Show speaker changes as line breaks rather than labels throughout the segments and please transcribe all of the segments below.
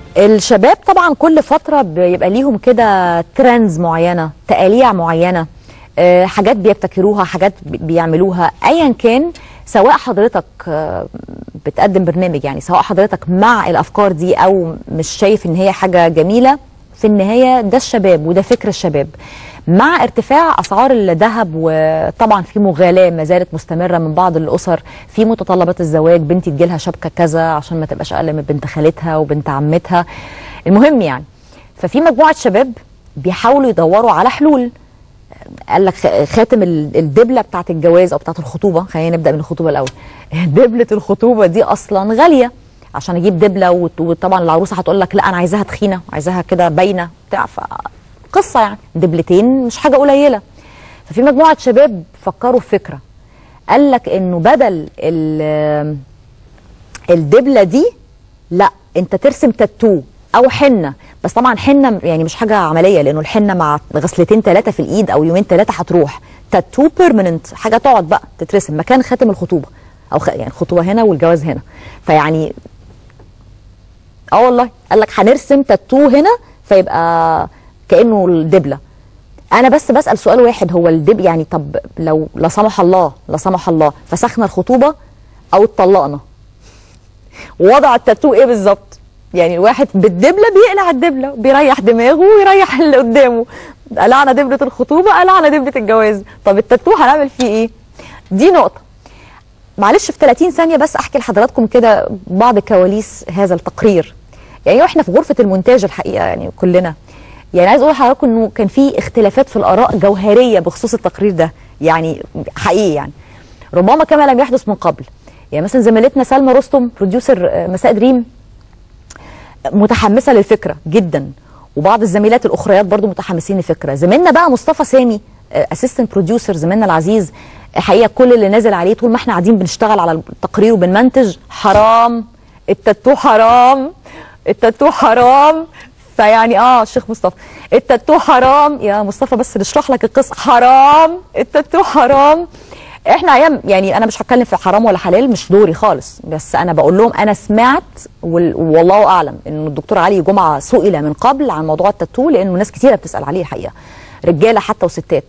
الشباب طبعا كل فترة بيبقى ليهم كده ترندز معينة تقاليع معينة آه، حاجات بيبتكروها حاجات بي- بيعملوها ايا كان سواء حضرتك آه، بتقدم برنامج يعني سواء حضرتك مع الافكار دي او مش شايف ان هي حاجة جميلة في النهاية ده الشباب وده فكر الشباب مع ارتفاع اسعار الذهب وطبعا في مغالاه ما زالت مستمره من بعض الاسر في متطلبات الزواج بنتي تجيلها شبكه كذا عشان ما تبقاش اقل من بنت خالتها وبنت عمتها المهم يعني ففي مجموعه شباب بيحاولوا يدوروا على حلول قال لك خ- خاتم ال- الدبله بتاعت الجواز او بتاعت الخطوبه خلينا نبدا من الخطوبه الاول دبله الخطوبه دي اصلا غاليه عشان اجيب دبله وت- وطبعا العروسه هتقول لك لا انا عايزاها تخينه عايزاها كده باينه بتاع ف- قصه يعني دبلتين مش حاجه قليله ففي مجموعه شباب فكروا في فكره قال لك انه بدل ال- الدبله دي لا انت ترسم تاتو او حنه بس طبعا حنه يعني مش حاجه عمليه لانه الحنه مع غسلتين ثلاثه في الايد او يومين ثلاثه هتروح تاتو بيرمننت حاجه تقعد بقى تترسم مكان خاتم الخطوبه او خ... يعني الخطوبه هنا والجواز هنا فيعني اه والله قال لك هنرسم تاتو هنا فيبقى كانه الدبله انا بس بسال سؤال واحد هو الدب يعني طب لو لا سمح الله لا سمح الله فسخنا الخطوبه او اتطلقنا وضع التاتو ايه بالظبط يعني الواحد بالدبله بيقلع الدبله بيريح دماغه ويريح اللي قدامه قلعنا دبله الخطوبه قلعنا دبله الجواز طب التاتو هنعمل فيه ايه دي نقطه معلش في 30 ثانيه بس احكي لحضراتكم كده بعض كواليس هذا التقرير يعني واحنا في غرفه المونتاج الحقيقه يعني كلنا يعني عايز اقول لحضراتكم انه كان في اختلافات في الاراء جوهريه بخصوص التقرير ده يعني حقيقي يعني ربما كما لم يحدث من قبل يعني مثلا زميلتنا سلمى رستم بروديوسر آه، مساء دريم متحمسه للفكره جدا وبعض الزميلات الاخريات برضو متحمسين للفكره زميلنا بقى مصطفى سامي اسيستنت بروديوسر زميلنا العزيز حقيقه كل اللي نازل عليه طول ما احنا قاعدين بنشتغل على التقرير وبنمنتج حرام التاتو حرام التاتو حرام فيعني اه الشيخ مصطفى التاتو حرام يا مصطفى بس نشرح لك القصه حرام التاتو حرام احنا ايام يعني انا مش هتكلم في حرام ولا حلال مش دوري خالص بس انا بقول لهم انا سمعت وال- والله اعلم ان الدكتور علي جمعه سئل من قبل عن موضوع التاتو لانه ناس كتيره بتسال عليه الحقيقه رجاله حتى وستات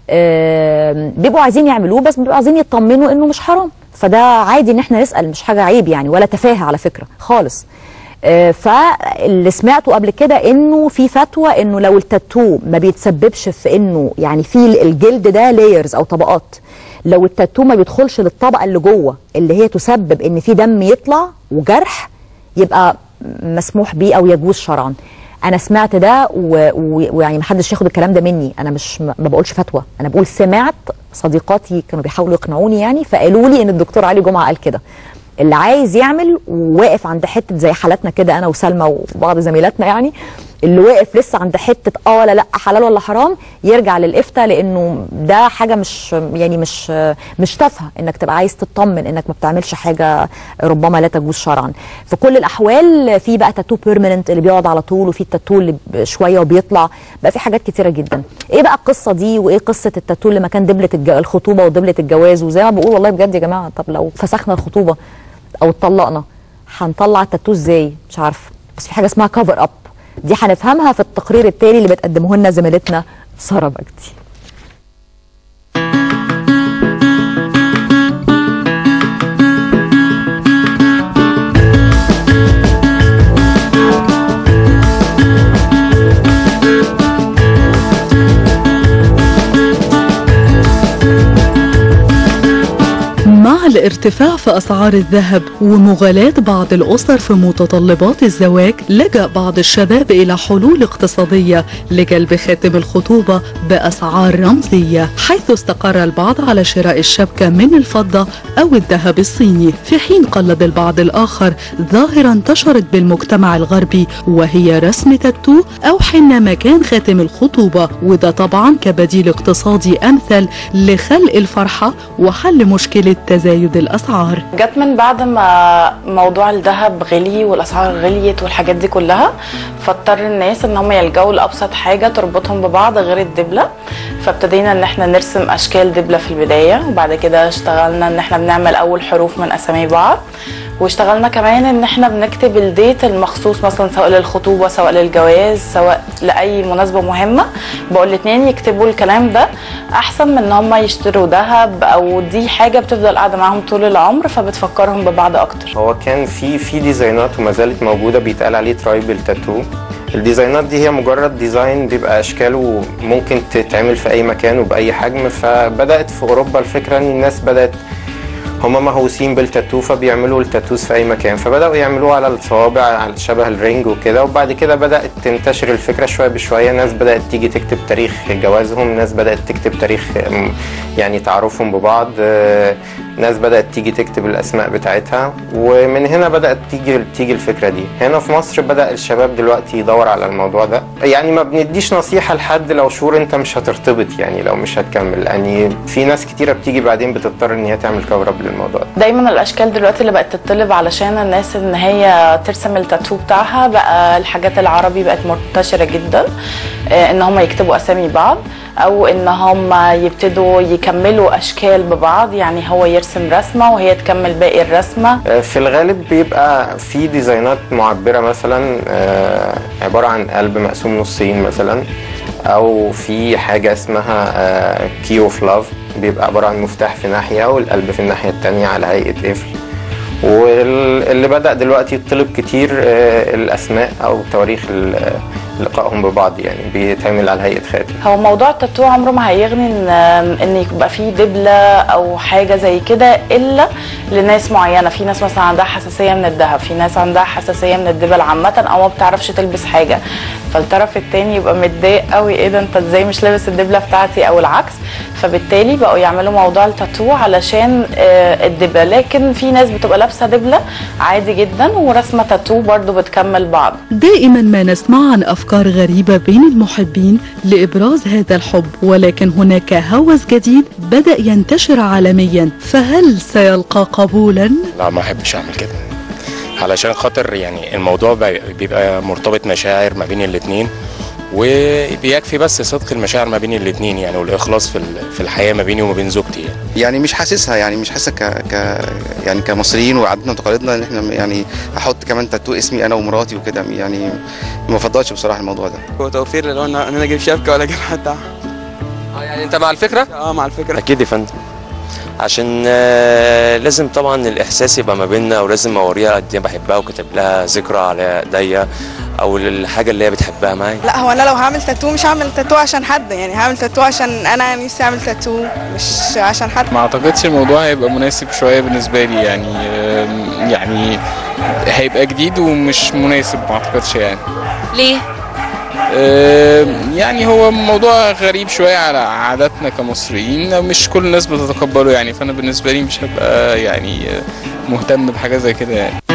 آم، بيبقوا عايزين يعملوه بس بيبقوا عايزين يطمنوا انه مش حرام فده عادي ان احنا نسال مش حاجه عيب يعني ولا تفاهه على فكره خالص آه، فاللي سمعته قبل كده انه في فتوى انه لو التاتو ما بيتسببش في انه يعني في الجلد ده لايرز او طبقات لو التاتو ما بيدخلش للطبقه اللي جوه اللي هي تسبب ان في دم يطلع وجرح يبقى مسموح بيه او يجوز شرعا انا سمعت ده و- و- ويعني محدش ياخد الكلام ده مني انا مش ما بقولش فتوى انا بقول سمعت صديقاتي كانوا بيحاولوا يقنعوني يعني فقالوا لي ان الدكتور علي جمعه قال كده اللي عايز يعمل وواقف عند حته زي حالاتنا كده انا وسلمى وبعض زميلاتنا يعني اللي واقف لسه عند حته اه ولا لا حلال ولا حرام يرجع للافتاء لانه ده حاجه مش يعني مش مش تافهه انك تبقى عايز تطمن انك ما بتعملش حاجه ربما لا تجوز شرعا في كل الاحوال في بقى تاتو بيرمننت اللي بيقعد على طول وفي التاتو اللي ب- شويه وبيطلع بقى في حاجات كتيره جدا ايه بقى القصه دي وايه قصه التاتو اللي مكان دبله الج- الخطوبه ودبله الجواز وزي ما بقول والله بجد يا جماعه طب لو فسخنا الخطوبه او اتطلقنا هنطلع التاتو ازاي مش عارفه بس في حاجه اسمها كفر اب دي هنفهمها في التقرير التالي اللي بتقدمه لنا زميلتنا ساره بجدي
مع الارتفاع في أسعار الذهب ومغالاة بعض الأسر في متطلبات الزواج لجأ بعض الشباب إلى حلول اقتصادية لجلب خاتم الخطوبة بأسعار رمزية حيث استقر البعض على شراء الشبكة من الفضة أو الذهب الصيني في حين قلد البعض الآخر ظاهرة انتشرت بالمجتمع الغربي وهي رسم تاتو أو حنة مكان خاتم الخطوبة وده طبعا كبديل اقتصادي أمثل لخلق الفرحة وحل مشكلة تزايد الأسعار
جت من بعد ما موضوع الذهب غلي والاسعار غليت والحاجات دي كلها فاضطر الناس ان هم يلجأوا لابسط حاجه تربطهم ببعض غير الدبله فابتدينا ان احنا نرسم اشكال دبله في البدايه وبعد كده اشتغلنا ان احنا بنعمل اول حروف من اسامي بعض واشتغلنا كمان ان احنا بنكتب الديت المخصوص مثلا سواء للخطوبه سواء للجواز سواء لاي مناسبه مهمه بقول الاثنين يكتبوا الكلام ده احسن من ان هم يشتروا ذهب او دي حاجه بتفضل قاعده معاهم طول العمر فبتفكرهم ببعض اكتر
هو كان في في ديزاينات وما زالت موجوده بيتقال عليه ترايبل تاتو الديزاينات دي هي مجرد ديزاين بيبقى اشكاله ممكن تتعمل في اي مكان وباي حجم فبدات في اوروبا الفكره ان الناس بدات هما مهووسين بالتاتو فبيعملوا التاتوز في اي مكان فبداوا يعملوه على الصوابع على شبه الرينج وكده وبعد كده بدات تنتشر الفكره شويه بشويه ناس بدات تيجي تكتب تاريخ جوازهم ناس بدات تكتب تاريخ م، يعني تعارفهم ببعض آه، ناس بدات تيجي تكتب الاسماء بتاعتها ومن هنا بدات تيجي تيجي الفكره دي هنا في مصر بدا الشباب دلوقتي يدور على الموضوع ده يعني ما بنديش نصيحه لحد لو شهور انت مش هترتبط يعني لو مش هتكمل يعني في ناس كتيره بتيجي بعدين بتضطر ان هي تعمل كفر اب للموضوع ده
دايما الاشكال دلوقتي اللي بقت تطلب علشان الناس ان هي ترسم التاتو بتاعها بقى الحاجات العربي بقت منتشره جدا آه، ان هم يكتبوا اسامي بعض او ان هم يبتدوا يكملوا اشكال ببعض يعني هو يرسم رسمه وهي تكمل باقي الرسمه
في الغالب بيبقى في ديزاينات معبرة مثلا آه، عبارة عن قلب مقسوم نصين مثلا أو في حاجة اسمها كي اوف لاف بيبقى عبارة عن مفتاح في ناحية والقلب في الناحية التانية على هيئة قفل واللي بدأ دلوقتي يطلب كتير آه، الأسماء أو تواريخ ال- لقائهم ببعض يعني بيتعمل على هيئة خاتم
هو موضوع التاتو عمره ما هيغني ان ان يبقى فيه دبله او حاجه زي كده الا لناس معينه في ناس مثلا عندها حساسيه من الذهب في ناس عندها حساسيه من الدبل عامه او ما بتعرفش تلبس حاجه فالطرف التاني يبقى متضايق قوي ايه ده انت ازاي مش لابس الدبله بتاعتي او العكس فبالتالي بقوا يعملوا موضوع التاتو علشان آه، الدبله لكن في ناس بتبقى لابسه دبله عادي جدا ورسمه تاتو برضو بتكمل بعض
دائما ما نسمع عن أفكار غريبة بين المحبين لإبراز هذا الحب ولكن هناك هوس جديد بدأ ينتشر عالميا فهل سيلقى قبولا؟
لا ما احبش اعمل كده علشان خاطر يعني الموضوع بي- بيبقى مرتبط مشاعر ما بين الاتنين وبيكفي بس صدق المشاعر ما بين الاتنين يعني والاخلاص في ال- في الحياه ما بيني وما بين زوجتي يعني
يعني مش حاسسها يعني مش حاسسها ك... ك يعني كمصريين وعاداتنا وتقاليدنا ان احنا يعني احط كمان تاتو اسمي انا ومراتي وكده يعني ما بفضلش بصراحه الموضوع ده
هو توفير اللي هو ان انا اجيب شبكه ولا اجيب حتى
اه يعني انت مع الفكره
اه مع الفكره
اكيد يا فندم عشان آه، لازم طبعا الاحساس يبقى ما بيننا ولازم اوريها قد ايه بحبها وكاتب لها ذكرى على ايديا او الحاجه اللي هي بتحبها معايا
لا هو انا لو هعمل تاتو مش هعمل تاتو عشان حد يعني هعمل تاتو عشان انا نفسي اعمل تاتو مش عشان حد
ما اعتقدش الموضوع هيبقى مناسب شويه بالنسبه لي يعني آم، يعني هيبقى جديد ومش مناسب ما اعتقدش يعني
ليه؟
آم، يعني هو موضوع غريب شويه على عاداتنا كمصريين مش كل الناس بتتقبله يعني فانا بالنسبه لي مش هبقى يعني آه، مهتم بحاجه زي كده يعني